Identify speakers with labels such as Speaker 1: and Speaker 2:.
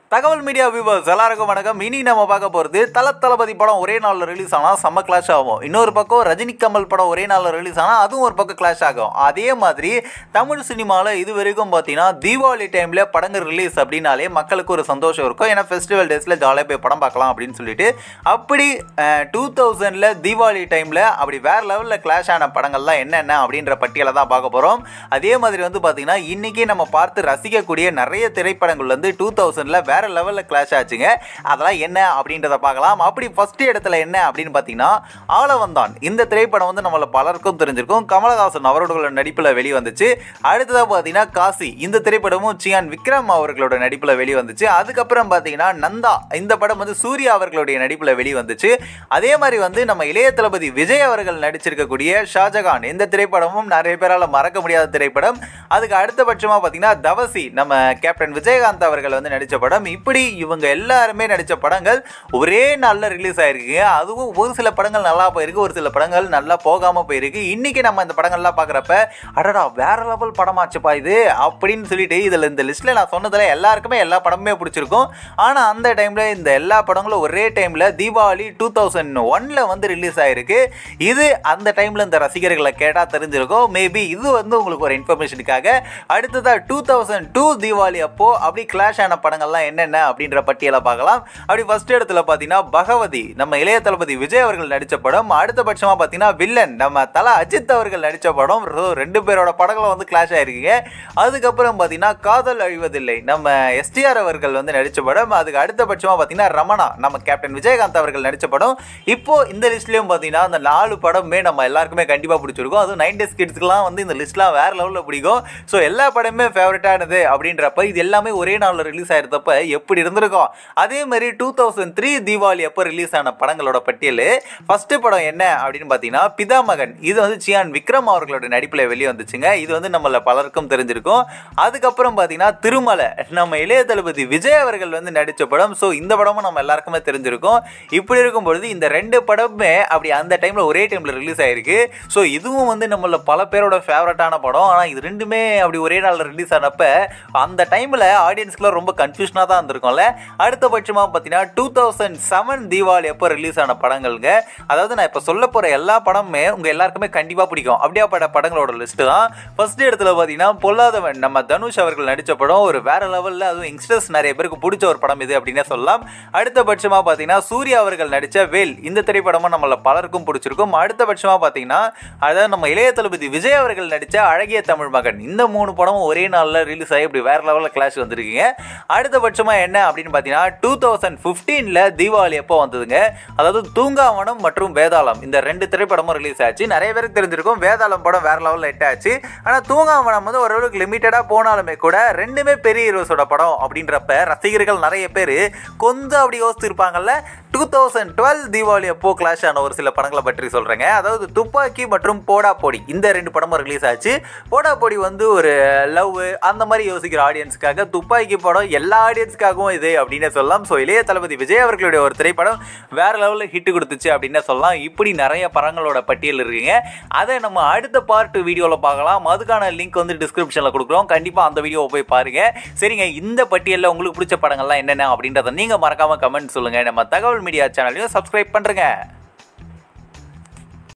Speaker 1: தகவல் media viewers எல்லாருக்கும் வணக்கம் இனி நம்ம பார்க்க போகிறது தல தளபதி படம் ஒரே நாளில் ரிலீஸ் ஆனால் செம்ம கிளாஷ் ஆகும் இன்னொரு பக்கம் ரஜினி கமல் படம் ஒரே நாளில் ரிலீஸ் ஆனால் அதுவும் ஒரு பக்கம் கிளாஷ் ஆகும் அதே மாதிரி தமிழ் சினிமாவில் இது வரைக்கும் பார்த்தீங்கன்னா தீபாவளி டைமில் படங்கள் ரிலீஸ் அப்படின்னாலே மக்களுக்கு ஒரு சந்தோஷம் இருக்கும் ஏன்னா ஃபெஸ்டிவல் டேஸில் ஜாலியாக போய் படம் பார்க்கலாம் அப்படின்னு சொல்லிட்டு அப்படி டூ தௌசண்டில் தீபாவளி டைமில் அப்படி வேறு லெவலில் கிளாஷ் ஆன படங்கள்லாம் என்னென்ன அப்படின்ற பட்டியலை தான் பார்க்க போகிறோம் அதே மாதிரி வந்து பார்த்தீங்கன்னா இன்றைக்கி நம்ம பார்த்து ரசிக்கக்கூடிய நிறைய திரைப்படங்கள் வந்து டூ தௌசண்டில் வேறு லெவலில் கிளாஷ் ஆச்சுங்க அதெல்லாம் என்ன அப்படின்றத பார்க்கலாம் அப்படி ஃபஸ்ட்டு இடத்துல என்ன அப்படின்னு பார்த்தீங்கன்னா ஆளவந்தான் இந்த திரைப்படம் வந்து நம்மள பலருக்கும் தெரிஞ்சிருக்கும் கமலஹாசன் அவரோட நடிப்பில் வெளிவந்துச்சு அடுத்ததாக பார்த்தீங்கன்னா காசி இந்த திரைப்படமும் சியான் விக்ரம் அவர்களோட நடிப்பில் வெளிவந்துச்சு அதுக்கப்புறம் பார்த்தீங்கன்னா நந்தா இந்த படம் வந்து சூர்யா அவர்களுடைய நடிப்பில் வெளிவந்துச்சு அதே மாதிரி வந்து நம்ம இளைய தளபதி விஜய் அவர்கள் நடிச்சிருக்கக்கூடிய ஷாஜகான் இந்த திரைப்படமும் நிறைய பேரால் மறக்க முடியாத திரைப்படம் அதுக்கு அடுத்தபட்சமாக பார்த்தீங்கன்னா தவசி நம்ம கேப்டன் விஜயகாந்த் அவர்கள் வந்து நடித்த படம் இப்படி இவங்க எல்லாருமே நடித்த படங்கள் ஒரே நாளில் ரிலீஸ் ஆயிருக்குங்க அதுவும் ஒரு சில படங்கள் நல்லா போயிருக்கு ஒரு சில படங்கள் நல்லா போகாமல் போயிருக்கு இன்னைக்கு நம்ம இந்த படங்கள்லாம் பார்க்குறப்ப அடடா வேற லெவல் படமாச்சுப்பா இது அப்படின்னு சொல்லிட்டு இதில் இந்த லிஸ்ட்டில் நான் சொன்னதில் எல்லாருக்குமே எல்லா படமுமே பிடிச்சிருக்கும் ஆனால் அந்த டைமில் இந்த எல்லா படங்களும் ஒரே டைமில் தீபாவளி டூ தௌசண்ட் ஒனில் வந்து ரிலீஸ் ஆயிருக்கு இது அந்த டைமில் இந்த ரசிகர்களை கேட்டால் தெரிஞ்சிருக்கும் மேபி இது வந்து உங்களுக்கு ஒரு இன்ஃபர்மேஷனுக்காக அடுத்ததாக டூ தௌசண்ட் டூ தீபாவளி அப்போ அப்படி கிளாஷ் ஆன படங்கள்லாம் என்னென்ன அப்படின்ற பட்டியலை பார்க்கலாம் அப்படி ஃபர்ஸ்ட் இடத்துல பார்த்தீங்கன்னா பகவதி நம்ம இளைய தளபதி விஜய் அவர்கள் நடித்த படம் அடுத்தபட்சமாக பார்த்தீங்கன்னா வில்லன் நம்ம தல அஜித் அவர்கள் நடித்த படம் So, ரெண்டு பேரோட படங்களும் வந்து கிளாஷ் ஆயிருக்குங்க அதுக்கப்புறம் பார்த்தீங்கன்னா காதல் அழிவதில்லை நம்ம எஸ்டிஆர் அவர்கள் வந்து நடித்த படம் அதுக்கு அடுத்தபட்சமாக பார்த்தீங்கன்னா ரமணா நம்ம கேப்டன் விஜயகாந்த் அவர்கள் நடித்த படம் இப்போ இந்த லிஸ்ட்லேயும் பார்த்தீங்கன்னா அந்த நாலு படமே நம்ம எல்லாருக்குமே கண்டிப்பாக பிடிச்சிருக்கும் அதுவும் நைன்டிஸ் கிட்ஸ்க்குலாம் வந்து இந்த லிஸ்ட்லாம் வேற லெவலில் பிடிக்கும் ஸோ எல்லா படமே ஃபேவரட்டானது அப்படின்றப்ப இது எல்லாமே ஒரே நாளில் ரிலீஸ் ஆயிருந்தப்ப எப்படி இருந்திருக்கும் அதே மாதிரி டூ தௌசண்ட் த்ரீ தீபாவளி அப்போ ரிலீஸ் ஆன படங்களோட பட்டியல் ஃபர்ஸ்ட் படம் என்ன அப்படின்னு பார்த்தீங்கன்னா பிதாமகன் இது வந்து சியான் விக்ரம் அவர்களோட நடிப்பில் வெளியே வந்துச்சுங்க இது வந்து நம்மள பலருக்கும் தெரிஞ்சிருக்கும் அதுக்கப்புறம் பார்த்தீங்கன்னா திருமலை நம்ம இளைய தளபதி விஜய் அவர்கள் வந்து நடித்த படம் ஸோ இந்த படமும் நம்ம எல்லாருக்குமே தெரிஞ்சிருக்கும் இப்படி இருக்கும் பொழுது இந்த ரெண்டு படமுமே அப்படி அந்த டைமில் ஒரே டைமில் ரிலீஸ் ஆயிருக்கு ஸோ இதுவும் வந்து நம்மள பல பேரோட ஃபேவரட்டான படம் ஆனால் இது ரெண்டுமே அப்படி ஒரே நாளில் ரிலீஸ் ஆனப்ப அந்த டைமில் ஆடியன்ஸ்க்குலாம் ரொம்ப கன்ஃபியூஷனாக தான் இருந்திருக்கும்ல அடுத்தபட்சமாக பார்த்தீங்கன்னா டூ தௌசண்ட் செவன் தீபாவளி அப்போ ரிலீஸ் ஆன படங்கள்ங்க அதாவது நான் இப்போ சொல்ல போகிற எல்லா படமுமே உங்கள் எல்லாருக்குமே கண்டிப்பாக பிடிக்கும் அப்படியாப்பட்ட படங்களோட லிஸ்ட்டு தான் ஃபர்ஸ்ட் இடத்துல பார்த்தீங்கன்னா பொல்லாதவன் நம்ம தனுஷ் அவர்கள் நடித்த படம் ஒரு வேற லெவலில் அதுவும் யங்ஸ்டர்ஸ் நிறைய பேருக்கு பிடிச்ச ஒரு படம் இது அப்படின்னே சொல்லலாம் அடுத்தபட்சமாக பார்த்தீங்கன்னா சூர்யா அவர்கள் நடித்த வேல் இந்த திரைப்படமும் நம்மள பலருக்கும் பிடிச்சிருக்கும் அடுத்தபட்சமாக பார்த்தீங்கன்னா அதாவது நம்ம இளைய தளபதி விஜய் அவர்கள் நடித்த அழகிய தமிழ் மகன் இந்த மூணு படமும் ஒரே நாளில் ரிலீஸ் ஆகி இப்படி வேற லெவலில் கிளாஷ் வந்திருக்கீங்க அடுத்தபட்சமாக என்ன அப்படின்னு பார்த்தீங்கன்னா டூ தௌசண்ட் ஃபிஃப்டீனில் தீபாவளி எப்போ வந்ததுங்க அதாவது தூங்காவனம் மற்றும் வேதாளம் இந்த ரெண்டு திரைப்படமும் ரிலீஸ் ஆச்சு நிறைய பேருக்கு தெரிஞ்சிருக்கும் வேதாளம் படம் வேற லெவலில் ஹிட் ஆச்சு ஆனால் தூங்காவனம் வந்து ஓரளவுக்கு லிமிட்டடாக போனாலுமே கூட ரெண்டுமே பெரிய ஹீரோஸோட படம் அப்படின்றப்ப ரசிகர்கள் நிறைய பேர் கொஞ்சம் அப்படி யோசிச்சிருப்பாங்கல்ல டூ தௌசண்ட் டுவெல் தீபாவளி அப்போ கிளாஷ் ஆன ஒரு சில படங்களை பற்றி சொல்கிறேங்க அதாவது துப்பாக்கி மற்றும் போடா பொடி இந்த ரெண்டு படமும் ரிலீஸ் ஆச்சு போடா பொடி வந்து ஒரு லவ் அந்த மாதிரி யோசிக்கிற ஆடியன்ஸ்க்காக துப்பாக்கி படம் எல்லா ஆடியன்ஸ்க்காகவும் இது அப்படின்னு சொல்லலாம் ஸோ இளைய தளபதி விஜய் அவர்களுடைய ஒரு திரைப்படம் வேற லெவலில் ஹிட் கொடுத்துச்சு அப்படின்னு சொல்லலாம் இப்படி நிறைய படங்களோட பட்டியல் இருக்குங்க அதை நம்ம அடுத்த பார்ட் வீடியோவில் பார்க்கலாம் அதுக்கான லிங்க் வந்து டிஸ்கிரிப்ஷனில் கொடுக்குறோம் கண்டிப்பாக அந்த வீடியோவை போய் பாருங்க சரிங்க இந்த பட்டியலில் உங்களுக்கு பிடிச்ச படங்கள்லாம் என்னென்ன அப்படின்றத நீங்கள் மறக்காமல் கமெண்ட் சொல்லுங்கள் நம்ம தகவல் மீடியா சேனலையும் சப்ஸ்கிரைப் பண்ணுறேங்க